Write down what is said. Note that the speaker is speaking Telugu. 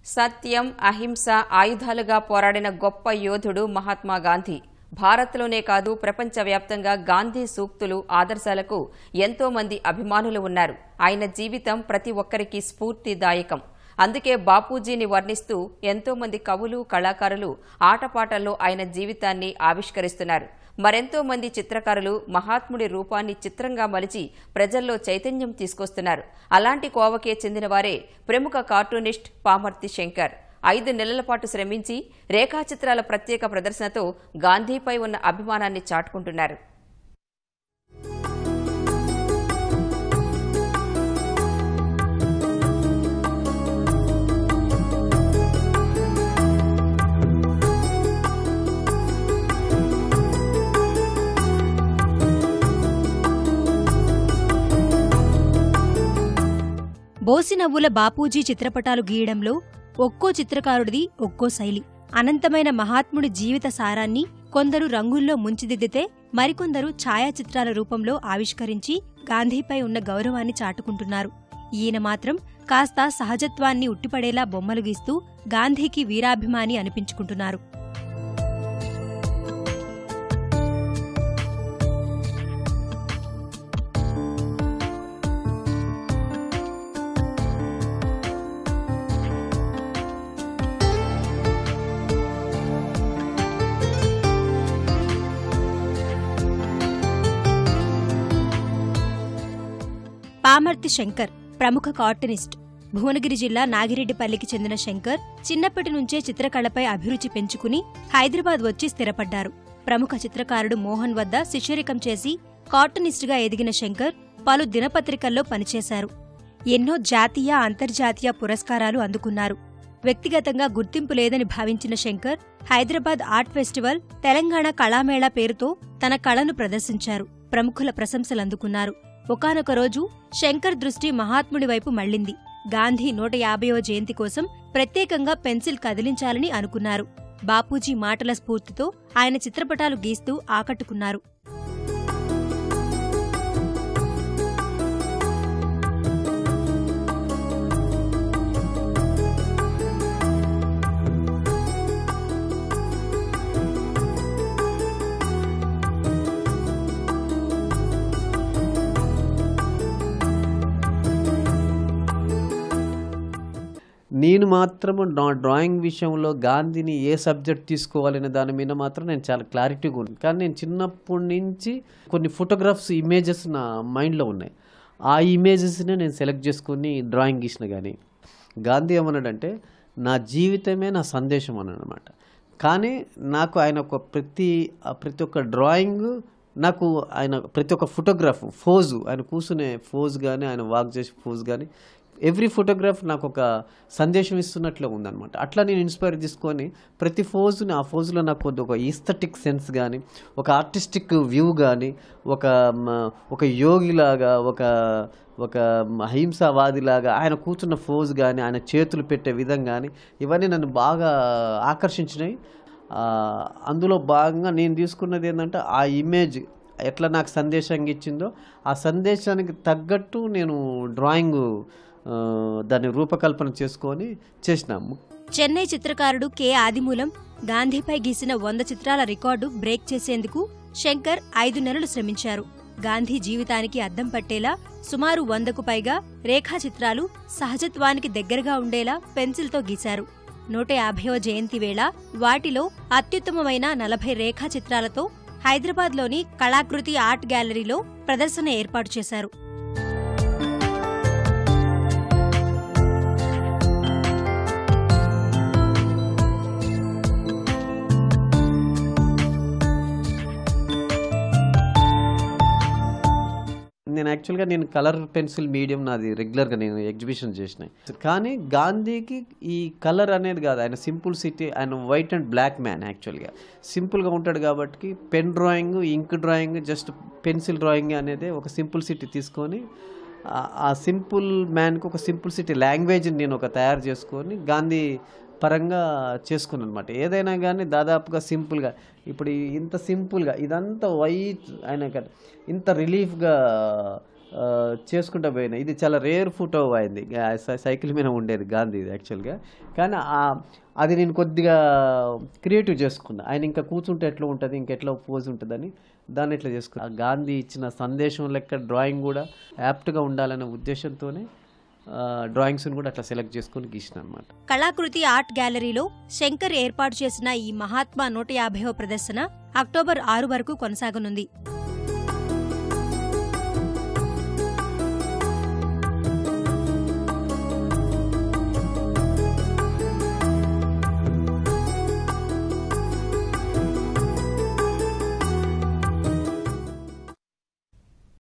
సత్యం అహింస ఆయుధాలుగా పోరాడిన గొప్ప యోధుడు మహాత్మా గాంధీ భారత్లోనే కాదు ప్రపంచవ్యాప్తంగా గాంధీ సూక్తులు ఆదర్శాలకు ఎంతో మంది అభిమానులు ఉన్నారు ఆయన జీవితం ప్రతి ఒక్కరికి స్ఫూర్తిదాయకం అందుకే బాపూజీని వర్ణిస్తూ ఎంతో మంది కవులు కళాకారులు ఆటపాటల్లో ఆయన జీవితాన్ని ఆవిష్కరిస్తున్నారు మరెంతో మంది చిత్రకారులు మహాత్ముడి రూపాన్ని చిత్రంగా మలిచి ప్రజల్లో చైతన్యం తీసుకొస్తున్నారు అలాంటి కోవకే చెందినవారే ప్రముఖ కార్టూనిస్ట్ పామర్తి శంకర్ ఐదు నెలల పాటు శ్రమించి రేఖాచిత్రాల ప్రత్యేక ప్రదర్శనతో గాంధీపై ఉన్న అభిమానాన్ని చాటుకుంటున్నారు బోసినవ్వుల బాపూజీ చిత్రపటాలు గీయడంలో ఒక్కో చిత్రకారుడిది ఒక్కో శైలి అనంతమైన మహాత్ముడి జీవిత సారాన్ని కొందరు రంగుల్లో ముంచిదిద్దితే మరికొందరు ఛాయాచిత్రాల రూపంలో ఆవిష్కరించి గాంధీపై ఉన్న గౌరవాన్ని చాటుకుంటున్నారు ఈయన మాత్రం కాస్త సహజత్వాన్ని ఉట్టిపడేలా బొమ్మలు గీస్తూ గాంధీకి వీరాభిమాని అనిపించుకుంటున్నారు పామర్తి శంకర్ ప్రముఖ కార్టూనిస్ట్ భువనగిరి జిల్లా నాగిరెడ్డిపల్లికి చెందిన శంకర్ చిన్నప్పటి నుంచే చిత్రకళపై అభిరుచి పెంచుకుని హైదరాబాద్ వచ్చి స్థిరపడ్డారు ప్రముఖ చిత్రకారుడు మోహన్ వద్ద శిష్యరికం చేసి కార్టూనిస్టుగా ఎదిగిన శంకర్ పలు దినపత్రికల్లో పనిచేశారు ఎన్నో జాతీయ అంతర్జాతీయ పురస్కారాలు అందుకున్నారు వ్యక్తిగతంగా గుర్తింపు లేదని భావించిన శంకర్ హైదరాబాద్ ఆర్ట్ ఫెస్టివల్ తెలంగాణ కళామేళా పేరుతో తన కళను ప్రదర్శించారు ప్రముఖుల ప్రశంసలందుకున్నారు ఒకానొక రోజు శంకర్ దృష్టి మహాత్ముడి వైపు మళ్ళింది గాంధీ నూట యాభైవ జయంతి కోసం ప్రత్యేకంగా పెన్సిల్ కదిలించాలని అనుకున్నారు బాపూజీ మాటల స్ఫూర్తితో ఆయన చిత్రపటాలు గీస్తూ ఆకట్టుకున్నారు నేను మాత్రము నా డ్రాయింగ్ విషయంలో గాంధీని ఏ సబ్జెక్ట్ తీసుకోవాలనే దాని మీద మాత్రం నేను చాలా క్లారిటీగా ఉంది కానీ నేను చిన్నప్పటి నుంచి కొన్ని ఫోటోగ్రాఫ్స్ ఇమేజెస్ నా మైండ్లో ఉన్నాయి ఆ ఇమేజెస్ని నేను సెలెక్ట్ చేసుకొని డ్రాయింగ్ గీసిన కానీ గాంధీ ఏమన్నాడంటే నా జీవితమే నా సందేశం అన్నాడు అనమాట కానీ నాకు ఆయన ఒక ప్రతి ఆ ప్రతి ఒక్క డ్రాయింగ్ నాకు ఆయన ప్రతి ఒక్క ఫోటోగ్రాఫ్ ఫోజు ఆయన కూర్చునే ఫోజ్ కానీ ఆయన వాక్ చేసే ఫోజ్ కానీ ఎవ్రీ ఫోటోగ్రాఫ్ నాకు ఒక సందేశం ఇస్తున్నట్లే ఉందన్నమాట అట్లా నేను ఇన్స్పైర్ తీసుకొని ప్రతి ఫోజుని ఆ ఫోజులో నాకు కొద్ది ఒక ఈస్థెటిక్ సెన్స్ కానీ ఒక ఆర్టిస్టిక్ వ్యూ కానీ ఒక మ- ఒక యోగిలాగా ఒక ఒక అహింసావాదిలాగా ఆయన కూర్చున్న ఫోజ్ కానీ ఆయన చేతులు పెట్టే విధం కానీ ఇవన్నీ నన్ను బాగా ఆకర్షించినాయి ఆ, అందులో భాగంగా నేను తీసుకున్నది ఏంటంటే ఆ ఇమేజ్ ఎట్లా నాకు సందేశంగా ఇచ్చిందో ఆ సందేశానికి తగ్గట్టు నేను డ్రాయింగ్ ఆ, దాన్ని రూపకల్పన చేసుకొని చేసిన చెన్నై చిత్రకారుడు కె ఆదిమూలం గాంధీపై గీసిన వంద చిత్రాల రికార్డు బ్రేక్ చేసేందుకు శంకర్ ఐదు నెలలు శ్రమించారు గాంధీ జీవితానికి అద్దం పట్టేలా సుమారు వందకు పైగా రేఖాచిత్రాలు సహజత్వానికి దగ్గరగా ఉండేలా పెన్సిల్తో గీశారు నూట యాభైవ జయంతి వేళ వాటిలో అత్యుత్తమమైన నలభై రేఖాచిత్రాలతో హైదరాబాద్లోని కళాకృతి ఆర్ట్ గ్యాలరీలో ప్రదర్శన ఏర్పాటు చేశారు నేను యాక్చువల్గా నేను కలర్ పెన్సిల్ మీడియం నాది రెగ్యులర్గా నేను ఎగ్జిబిషన్ చేసిన కానీ గాంధీకి ఈ కలర్ అనేది కాదు ఆయన సింపుల్ సిటీ ఆయన వైట్ అండ్ బ్లాక్ మ్యాన్ యాక్చువల్గా సింపుల్గా ఉంటాడు కాబట్టి pen drawing ink drawing just pencil drawing అనేది ఒక సింపుల్ సిటీ తీసుకొని ఆ- ఆ సింపుల్ మ్యాన్కి ఒక సింపుల్ సిటీ లాంగ్వేజ్ని నేను ఒక తయారు చేసుకొని గాంధీ పరంగా చేసుకున్నాను అనమాట ఏదైనా కానీ దాదాపుగా సింపుల్గా ఇప్పుడు ఈ- ఇంత సింపుల్గా ఇదంతా వైట్ ఆయన క- ఇంత రిలీఫ్గా ఆ, చేసుకుంటూ పోయినా ఇది చాలా రేర్ ఫోటో అయింది గా- సై- సైకిల్ మీద ఉండేది గాంధీ యాక్చువల్గా కానీ ఆ- అది నేను కొద్దిగా క్రియేటివ్ చేసుకున్నా ఆయన ఇంకా కూర్చుంటే ఎట్లా ఉంటుంది ఇంకెట్లా పోజ్ ఉంటుందని దాన్ని ఎట్లా చేసుకున్నా ఆ గాంధీ ఇచ్చిన సందేశం లెక్క డ్రాయింగ్ కూడా యాప్ట్గా ఉండాలనే ఉద్దేశంతోనే డ్రాయింగ్స్ని కూడా అట్లా సెలెక్ట్ చేసుకొని గీసిన అనమాట కళాకృతి ఆర్ట్ గ్యాలరీలో శంకర్ ఏర్పాటు చేసిన ఈ మహాత్మా నూట యాభైవ ప్రదర్శన అక్టోబర్ ఆరు వరకు కొనసాగనుంది